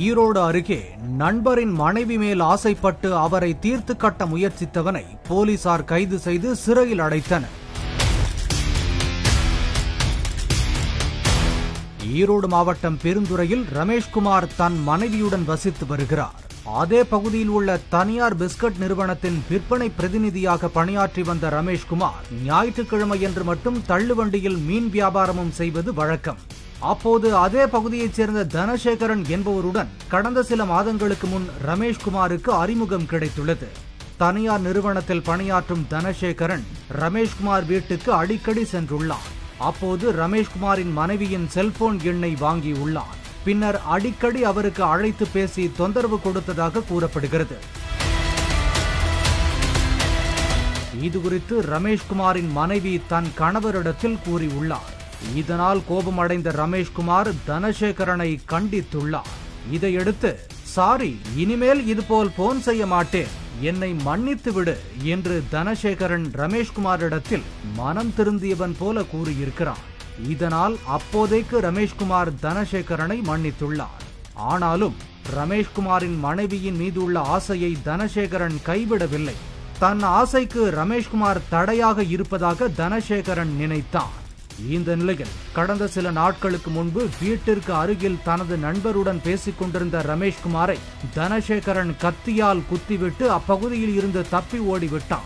ஈரோடு அருகே நண்பரின் மனைவி மேல் ஆசைப்பட்டு அவரை தீர்த்து கட்ட முயற்சித்தவனை போலீசார் கைது செய்து சிறையில் அடைத்தனர் ஈரோடு மாவட்டம் பெருந்துறையில் ரமேஷ்குமார் தன் மனைவியுடன் வசித்து வருகிறார் அதே பகுதியில் உள்ள தனியார் பிஸ்கட் நிறுவனத்தின் விற்பனை பிரதிநிதியாக பணியாற்றி வந்த ரமேஷ்குமார் ஞாயிற்றுக்கிழமையன்று மட்டும் தள்ளுவண்டியில் மீன் வியாபாரமும் செய்வது வழக்கம் அப்போது அதே பகுதியைச் சேர்ந்த தனசேகரன் என்பவருடன் கடந்த சில மாதங்களுக்கு முன் ரமேஷ்குமாருக்கு அறிமுகம் கிடைத்துள்ளது தனியார் நிறுவனத்தில் பணியாற்றும் தனசேகரன் ரமேஷ்குமார் வீட்டுக்கு அடிக்கடி சென்றுள்ளார் அப்போது ரமேஷ்குமாரின் மனைவியின் செல்போன் எண்ணை வாங்கியுள்ளார் பின்னர் அடிக்கடி அவருக்கு அழைத்து பேசி தொந்தரவு கொடுத்ததாக கூறப்படுகிறது இதுகுறித்து ரமேஷ்குமாரின் மனைவி தன் கணவரிடத்தில் கூறியுள்ளார் இதனால் கோபமடைந்த ரமேஷ்குமார் தனசேகரனை கண்டித்துள்ளார் இதையடுத்து சாரி இனிமேல் இதுபோல் போன் செய்ய மாட்டேன் என்னை மன்னித்து விடு என்று தனசேகரன் ரமேஷ்குமாரிடத்தில் மனம் திருந்தியவன் போல கூறியிருக்கிறான் இதனால் அப்போதைக்கு ரமேஷ்குமார் தனசேகரனை மன்னித்துள்ளார் ஆனாலும் ரமேஷ்குமாரின் மனைவியின் மீதுள்ள ஆசையை தனசேகரன் கைவிடவில்லை தன் ஆசைக்கு ரமேஷ்குமார் தடையாக இருப்பதாக தனசேகரன் நினைத்தான் இந்த நிலையில் கடந்த சில நாட்களுக்கு முன்பு வீட்டிற்கு அருகில் தனது நண்பருடன் பேசிக் கொண்டிருந்த ரமேஷ்குமாரை தனசேகரன் கத்தியால் குத்திவிட்டு அப்பகுதியில் இருந்து தப்பி ஓடிவிட்டான்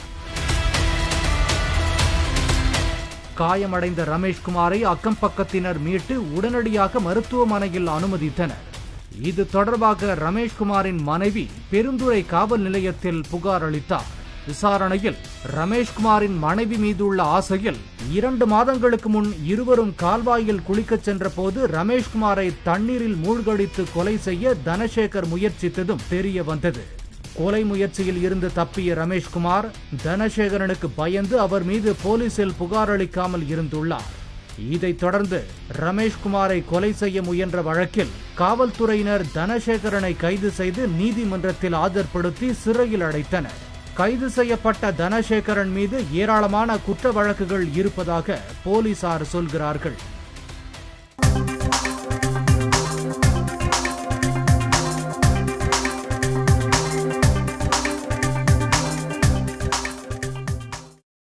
காயமடைந்த ரமேஷ்குமாரை அக்கம் பக்கத்தினர் மீட்டு உடனடியாக மருத்துவமனையில் அனுமதித்தனர் இது தொடர்பாக ரமேஷ்குமாரின் மனைவி பெருந்துறை காவல் நிலையத்தில் புகார் அளித்தார் விசாரணையில் ரமேஷ்குமாரின் மனைவி மீதுள்ள ஆசையில் இரண்டு மாதங்களுக்கு முன் இருவரும் கால்வாயில் குளிக்கச் சென்றபோது ரமேஷ்குமாரை தண்ணீரில் மூழ்கடித்து கொலை செய்ய தனசேகர் முயற்சித்ததும் தெரிய வந்தது கொலை முயற்சியில் இருந்து தப்பிய ரமேஷ்குமார் தனசேகரனுக்கு பயந்து அவர் மீது போலீசில் புகார் அளிக்காமல் இருந்துள்ளார் இதைத் தொடர்ந்து ரமேஷ்குமாரை கொலை செய்ய முயன்ற வழக்கில் காவல்துறையினர் தனசேகரனை கைது செய்து நீதிமன்றத்தில் ஆஜர்படுத்தி சிறையில் அடைத்தனர் கைது செய்யப்பட்ட தனசேகரன் மீது ஏராளமான குற்ற வழக்குகள் இருப்பதாக போலீசார் சொல்கிறார்கள்